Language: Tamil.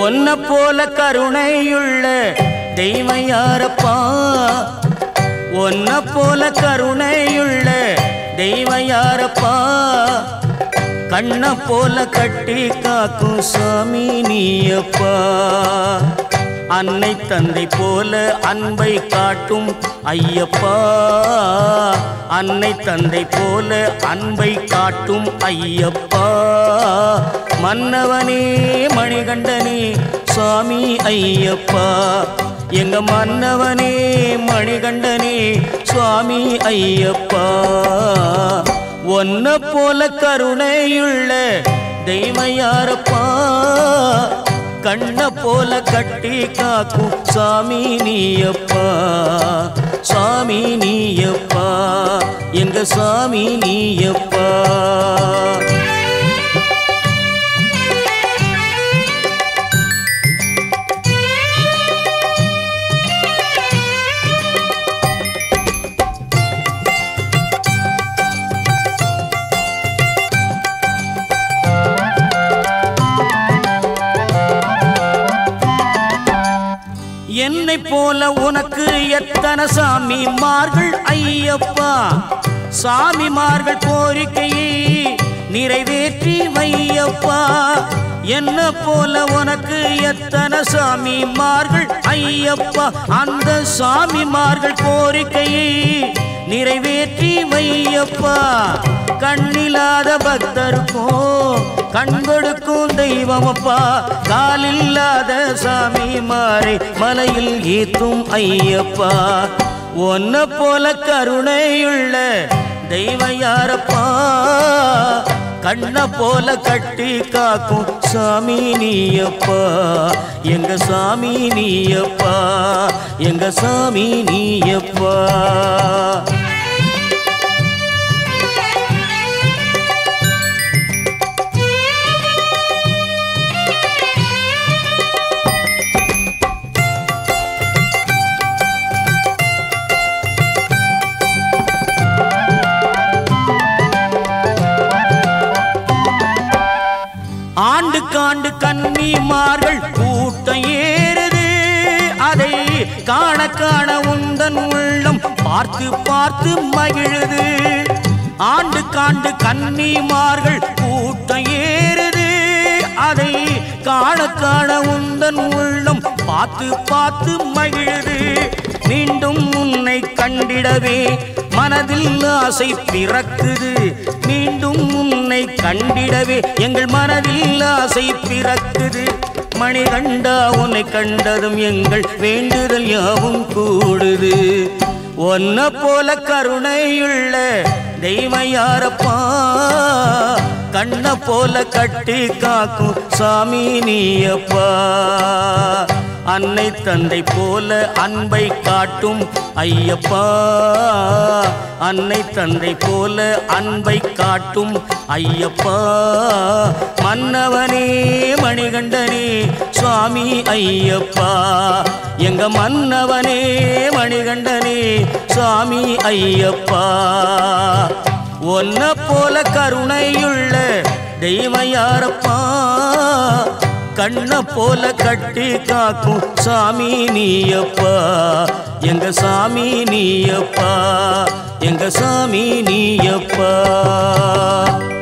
ஒன்ன போல கருணையுள்ள தெய்வம் யாரப்பா ஒன்ன போல கருணையுள்ள தெய்வம் யாரப்பா கண்ண போல கட்டி காக்கும் சாமி நீயப்பா அன்னை தந்தை போல அன்பை காட்டும் ஐயப்பா அன்னை தந்தை போல அன்பை காட்டும் ஐயப்பா மன்னவனே மணிகண்டனே சுவாமி ஐயப்பா எங்க மன்னவனே மணிகண்டனே சுவாமி ஐயப்பா ஒன்ன போல கருணையுள்ள தெய்வம் யாரப்பா கண்ண போல கட்டி காக்கும் சாமி நீயப்பா சாமி நீயப்பா எங்க சாமி நீயப்பா என்னை போல உனக்கு எத்தனை சாமிமார்கள் ஐயப்பா சாமிமார்கள் கோரிக்கையை நிறைவேற்றி வையப்பா என்ன போல உனக்கு எத்தனை சாமிமார்கள் ஐயப்பா அந்த சாமிமார்கள் கோரிக்கையை நிறைவேற்றி வையப்பா கண்ணில்லாத பக்தருக்கும் கண் கொடுக்கும் தெய்வமப்பா காலில்லாத சாமி மாறி மலையில் ஏத்தும் ஐயப்பா ஒன்ன போல கருணையுள்ள தெய்வம் யாரப்பா கண்ண போல கட்டி காக்கும் சாமி நீயப்பா எங்க சாமி நீயப்பா எங்க சாமி நீயப்பா ஆண்டுக்காண்டு கன்னிமார்கள் கூட்டம் ஏறுது அதை காண காண உந்தன் உள்ளம் பார்த்து பார்த்து மகிழுது ஆண்டு காண்டு கன்னிமார்கள் கூட்டம் ஏறுது அதை காண காண உந்தன் உள்ளம் பார்த்து பார்த்து மகிழுது மீண்டும் உன்னை கண்டிடவே மனதில் ஆசை பிறக்குது மீண்டும் உன்னை கண்டிடவே எங்கள் மனதில் ஆசை பிறக்குது மணிகண்டா உன்னை கண்டதும் எங்கள் வேண்டுதல் யாவும் கூடுது ஒன்ன போல கருணையுள்ள தெய்வம் யாரப்பா கண்ண போல கட்டி காக்கும் சாமி நீயப்பா அன்னை தந்தை போல அன்பை காட்டும் ஐயப்பா அன்னை தந்தை போல அன்பை காட்டும் ஐயப்பா மன்னவனே மணிகண்டனே சுவாமி ஐயப்பா எங்க மன்னவனே மணிகண்டனே சுவாமி ஐயப்பா ஒன்ன போல கருணையுள்ள தெய்வம் யாரப்பா கண்ண போல கட்டி காக்கும் சாமி நீயப்பா எங்க சாமி நீயப்பா எங்க சாமி நீயப்பா